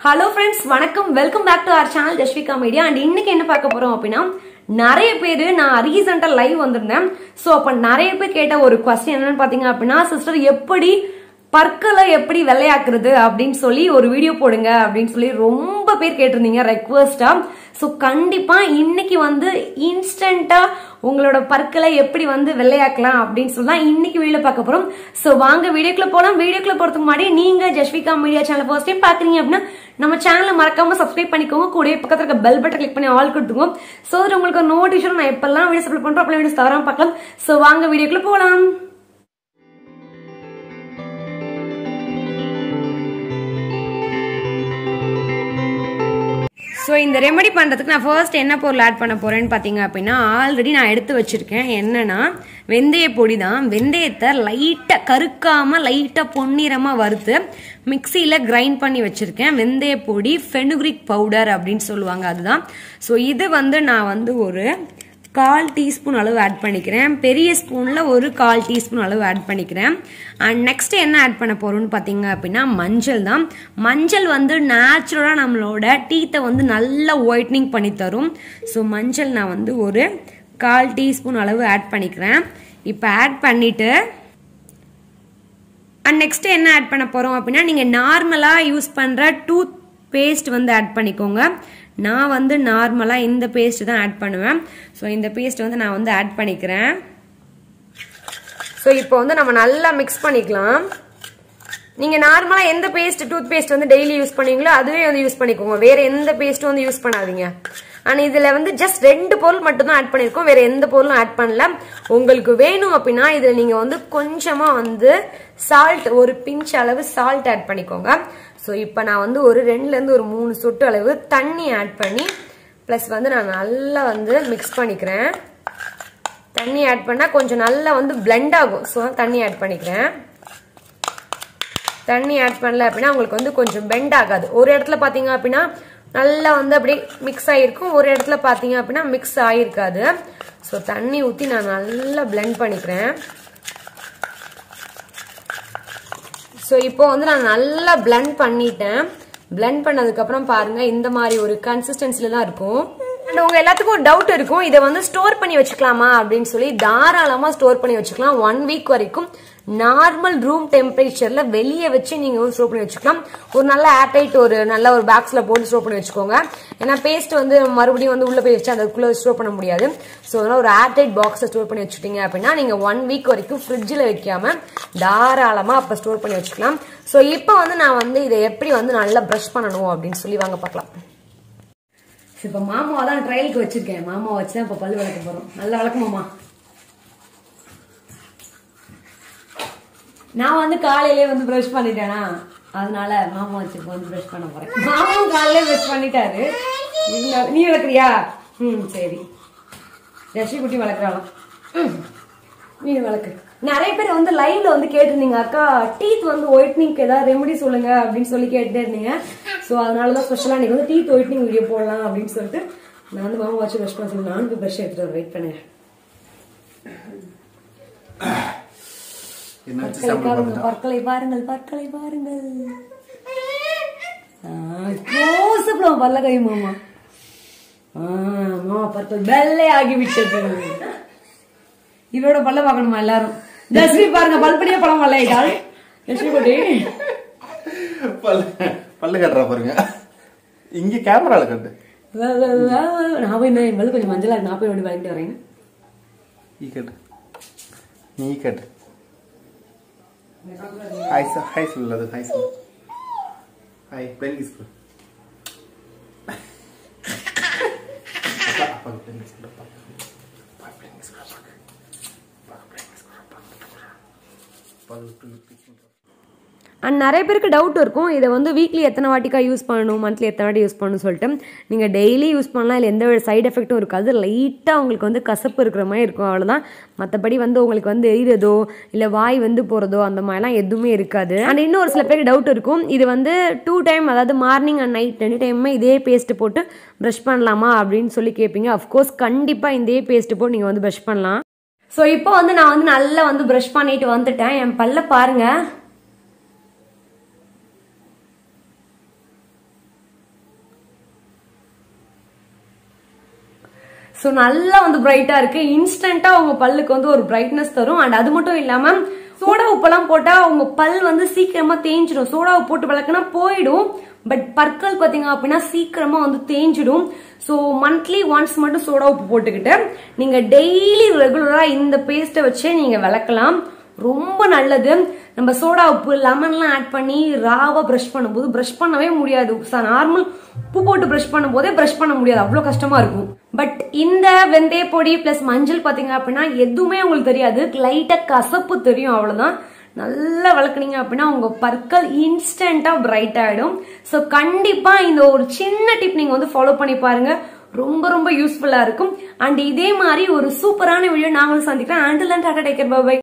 Hello friends வணக்கம் welcome back to our channel Jasvika Media and இன்னைக்கு என்ன பார்க்க போறோம் அப்படின்னா நிறைய பேர் நான் ரீசெண்டா லைவ் வந்திருந்தேன் ஸோ அப்ப நிறைய பேர் கேட்ட ஒரு கொஸ்டின் என்னன்னு பாத்தீங்க அப்படின்னா சிஸ்டர் எப்படி பற்களை எப்படி வெள்ளையாக்குறது அப்படின்னு சொல்லி ஒரு வீடியோ போடுங்க அப்படின்னு சொல்லி ரொம்ப பேர் கேட்டிருந்தீங்க ரெக்வஸ்டா ஸோ கண்டிப்பா இன்னைக்கு வந்து இன்ஸ்டன்டா உங்களோட பற்களை எப்படி வந்து வெள்ளையாக்கலாம் அப்படின்னு சொல்லி தான் இன்னைக்கு வீடியோ பார்க்க போறோம் ஸோ வாங்க வீடியோக்குள்ள போலாம் வீடியோக்குள்ள போறதுக்கு முன்னாடி நீங்க Jasvika Media channel first time பாக்குறீங்க அப்படின்னா நம்ம சேனலை மறக்காம சப்ஸ்கிரைப் பண்ணிக்கோங்க கூட பக்கத்துல இருக்க பெல் பட்டன் கிளிக் பண்ணி ஆல் கொடுத்துங்க ஸோ உங்களுக்கு நோட்டிஃபிகேஷன் நான் எப்பெல்லாம் வீடியோஸ் அப்லோட் பண்றோம் அப்பெல்லாம் வீடியோஸ் தவறாம பார்க்கலாம் ஸோ வாங்க வீடியோக்குள்ள போலாம் ஸோ இந்த ரெமெடி பண்ணுறதுக்கு நான் ஃபர்ஸ்ட் என்ன பொருள் ஆட் பண்ண போறேன்னு பார்த்தீங்க அப்படின்னா ஆல்ரெடி நான் எடுத்து வச்சிருக்கேன் என்னன்னா வெந்தய பொடி தான் வெந்தயத்தை லைட்டாக கருக்காமல் லைட்டாக பொன்னிறமாக வறுத்து மிக்சியில் கிரைண்ட் பண்ணி வச்சிருக்கேன் வெந்தய பொடி ஃபெனுக்ரிக் பவுடர் அப்படின்னு சொல்லுவாங்க அதுதான் ஸோ இது வந்து நான் வந்து ஒரு கால் டீஸ்பூன் அளவு ஆட் பண்ணிக்கிறேன் பெரிய ஸ்பூனில் ஒரு கால் டீஸ்பூன் அளவு ஆட் பண்ணிக்கிறேன் அண்ட் நெக்ஸ்ட் என்ன ஆட் பண்ண போகிறோம்னு பார்த்தீங்க அப்படின்னா மஞ்சள் தான் மஞ்சள் வந்து நேச்சுரலாக நம்மளோட டீத்தை வந்து நல்லா ஒயிட்னிங் பண்ணி தரும் ஸோ மஞ்சள் நான் வந்து ஒரு கால் டீஸ்பூன் அளவு ஆட் பண்ணிக்கிறேன் இப்போ ஆட் பண்ணிவிட்டு அண்ட் நெக்ஸ்ட் என்ன ஆட் பண்ண போகிறோம் அப்படின்னா நீங்கள் நார்மலாக யூஸ் பண்ணுற டூத் பேஸ்ட் வந்து ஆட் பண்ணிக்கோங்க நான் வந்து நார்மலாக இந்த பேஸ்ட் தான் ஆட் பண்ணுவேன் ஸோ இந்த பேஸ்ட் வந்து நான் வந்து ஆட் பண்ணிக்கிறேன் ஸோ இப்போ வந்து நம்ம நல்லா மிக்ஸ் பண்ணிக்கலாம் நீங்கள் நார்மலாக எந்த பேஸ்ட் டூத் பேஸ்ட் வந்து டெய்லி யூஸ் பண்ணுவீங்களோ அதுவே வந்து யூஸ் பண்ணிக்கோங்க வேற எந்த பேஸ்ட்டும் வந்து யூஸ் பண்ணாதீங்க ஆனால் இதில் வந்து ஜஸ்ட் ரெண்டு பொருள் மட்டும் தான் ஆட் பண்ணியிருக்கோம் வேற எந்த பொருளும் ஆட் பண்ணல உங்களுக்கு வேணும் அப்படின்னா இதில் நீங்கள் வந்து கொஞ்சமாக வந்து சால்ட் ஒரு பிஞ்ச் அளவு சால்ட் ஆட் பண்ணிக்கோங்க ஸோ இப்போ நான் வந்து ஒரு ரெண்டுலேருந்து ஒரு மூணு சொட்டு அளவு தண்ணி ஆட் பண்ணி ப்ளஸ் வந்து நான் நல்லா வந்து மிக்ஸ் பண்ணிக்கிறேன் தண்ணி ஆட் பண்ணால் கொஞ்சம் நல்லா வந்து பிளெண்ட் ஆகும் ஸோ தண்ணி ஆட் பண்ணிக்கிறேன் தண்ணி ஆட் பண்ணல அப்படின்னா உங்களுக்கு வந்து கொஞ்சம் பெண்ட் ஆகாது ஒரு இடத்துல பார்த்தீங்க அப்படின்னா நல்லா வந்து அப்படியே மிக்ஸ் ஆகிருக்கும் ஒரு இடத்துல பார்த்தீங்க அப்படின்னா மிக்ஸ் ஆகிருக்காது ஸோ தண்ணி ஊற்றி நான் நல்லா பிளெண்ட் பண்ணிக்கிறேன் ஸோ இப்போ வந்து நான் நல்லா பிளெண்ட் பண்ணிட்டேன் பிளெண்ட் பண்ணதுக்கப்புறம் பாருங்க இந்த மாதிரி ஒரு கன்சிஸ்டன்சில தான் இருக்கும் அண்ட் உங்க எல்லாத்துக்கும் ஒரு டவுட் இருக்கும் இதை வந்து ஸ்டோர் பண்ணி வச்சுக்கலாமா அப்படின்னு சொல்லி தாராளமா ஸ்டோர் பண்ணி வச்சுக்கலாம் ஒன் வீக் வரைக்கும் நார்மல் ரூம் டெம்பரேச்சர்ல வெளியே வச்சு நீங்க வந்து ஸ்டோர் பண்ணி வச்சுக்கலாம் ஒரு நல்ல ஏர்டைட் ஒரு நல்ல ஒரு பாக்ஸ்ல போட்டு ஸ்டோர் பண்ணி வச்சுக்கோங்க ஏன்னா பேஸ்ட் வந்து மறுபடியும் வந்து உள்ள போய் வச்சு அதுக்குள்ள ஸ்டோர் பண்ண முடியாது ஸோ அதனால ஒரு ஏர்டைட் பாக்ஸை ஸ்டோர் பண்ணி வச்சுட்டீங்க அப்படின்னா நீங்க ஒன் வீக் வரைக்கும் ஃப்ரிட்ஜில் வைக்காம தாராளமா அப்ப ஸ்டோர் பண்ணி வச்சுக்கலாம் ஸோ இப்போ வந்து நான் வந்து இதை எப்படி வந்து நல்லா ப்ரஷ் பண்ணணும் அப்படின்னு சொல்லி வாங்க பார்க்கலாம் இப்போ மாமாவை தான் ட்ரையலுக்கு வச்சிருக்கேன் மாமா வச்சு தான் இப்போ பல்லு விளக்க போறோம் நல்லா விளக்குமாமா நான் வந்து காலையிலே வந்து ப்ரஷ் பண்ணிட்டேனா அதனால மாமா வச்சு இப்போ வந்து ப்ரஷ் பண்ண போறேன் மாமாவும் காலையிலே ப்ரஷ் பண்ணிட்டாரு இல்ல- நீ விளக்குறியா ம் சரி ரஷி குட்டி வளர்க்குறாளாம் ம் நீ வளர்க்கு நிறைய பேர் வந்து லைவ்ல வந்து கேட்டிருந்தீங்க அக்கா டீத் வந்து ஒயிட்னிங்க்கு ஏதாவது ரெமெடி சொல்லுங்க அப்படின்னு சொல்லி கேட்டுட்டே இருந்தீங்க ஸோ அதனால தான் ஸ்பெஷலாக இன்னைக்கு வந்து டீத் ஒயிட்னிங் வீடியோ போடலாம் அப்படின்னு சொல்லிட்டு நான் வந்து மாமா வச்சு ப்ரஷ் பண்ண சொல்லி நானும் போய் ப்ரஷ் எடுத்துட்டு வரேன் வெயிட் பண்ணுங்க என்ன வச்சு பற்களை சாப்பிட பாருங்கள் பற்களை பாருங்கள் பற்களை பாருங்கள் க்ளோஸ்அப்ல பல்ல கை மாமா ஆ, மாமா பற்கள் வெள்ளை ஆகிவிட்டது இவரோட பல்ல பார்க்கணுமா எல்லாரும் தஸ்வி பாருங்க பல்படியே பழம் வல்லையிட்டாள் லட்சுமி குட்டி பல்லு பல்லு கட்டுறா பாருங்க இங்க கேமரால கட்டு வ- வ- வ- நான் போய் இன்னும் என் பல்லு கொஞ்சம் மஞ்சளா இருக்கு. நான் போய் அப்படி வாங்கிட்டு வரேன் நீ கட்டு நீ கட்டு ஹாய் சார் ஹாய் சொல்லு அது ஹாய் சொல்லு ஹாய் பிளேன் கிஸ் கொடு அப்பா அப்பா பிளேன் கிஸ் கொடு அப்பா அப்பா பிளேன் கிஸ் கொடு அப்பா அப்பா பிளேன் கிஸ் கொடு அப்பா அப்பா விட்டு விட்டு அண்ட் நிறைய பேருக்கு டவுட் இருக்கும் இதை வந்து வீக்லி எத்தனை வாட்டிக்கா யூஸ் பண்ணணும் மந்த்லி எத்தனை வாட்டி யூஸ் பண்ணணும்னு சொல்லிட்டு நீங்கள் டெய்லி யூஸ் பண்ணலாம் இல்லை எந்த சைடு எஃபெக்ட்டும் இருக்காது லைட்டாக உங்களுக்கு வந்து கசப்பு இருக்கிற மாதிரி இருக்கும் அவ்வளோதான் மற்றபடி வந்து உங்களுக்கு வந்து எரியுறதோ இல்லை வாய் வந்து போகிறதோ அந்த மாதிரிலாம் எதுவுமே இருக்காது அண்ட் இன்னும் ஒரு சில பேருக்கு டவுட் இருக்கும் இது வந்து டூ டைம் அதாவது மார்னிங் அண்ட் நைட் ரெண்டு டைமுமே இதே பேஸ்ட்டு போட்டு ப்ரஷ் பண்ணலாமா அப்படின்னு சொல்லி கேட்பீங்க அஃப்கோர்ஸ் கண்டிப்பாக இதே பேஸ்ட்டு போட்டு நீங்கள் வந்து ப்ரஷ் பண்ணலாம் ஸோ இப்போ வந்து நான் வந்து நல்லா வந்து ப்ரஷ் பண்ணிட்டு வந்துட்டேன் என் பல்ல பாருங்கள் ஸோ நல்லா வந்து பிரைட்டா இருக்கு இன்ஸ்டன்டா உங்க பல்லுக்கு வந்து ஒரு பிரைட்னஸ் தரும் அண்ட் அது மட்டும் இல்லாம சோடா உப்பெல்லாம் போட்டா உங்க பல் வந்து சீக்கிரமா தேஞ்சிடும் சோடா உப்பு போட்டு விளக்குனா போயிடும் பட் பற்கள் பாத்தீங்க அப்படின்னா சீக்கிரமா வந்து தேஞ்சிடும் ஸோ மந்த்லி ஒன்ஸ் மட்டும் சோடா உப்பு போட்டுக்கிட்டு நீங்க டெய்லி ரெகுலரா இந்த பேஸ்ட்டை வச்சே நீங்க விளக்கலாம் ரொம்ப நல்லது நம்ம சோடா உப்பு லெமன்லாம் ஆட் பண்ணி ராவா பிரஷ் பண்ணும்போது பிரஷ் பண்ணவே முடியாது நார்மல் உப்பு போட்டு பிரஷ் பண்ணும்போதே பிரஷ் பண்ண முடியாது அவ்வளோ கஷ்டமா இருக்கும் பட் இந்த வெந்தய பொடி பிளஸ் மஞ்சள் பாத்தீங்க அப்படின்னா எதுவுமே உங்களுக்கு தெரியாது லைட்டா கசப்பு தெரியும் அவ்வளவுதான் நல்லா வளர்க்குனீங்க அப்படின்னா உங்க பற்கள் இன்ஸ்டன்டா பிரைட் ஆயிடும் ஸோ கண்டிப்பா இந்த ஒரு சின்ன டிப் நீங்க வந்து ஃபாலோ பண்ணி பாருங்க ரொம்ப ரொம்ப யூஸ்ஃபுல்லா இருக்கும் அண்ட் இதே மாதிரி ஒரு சூப்பரான வீடியோ நாங்களும் சந்திக்கிறேன் until and tata take care bye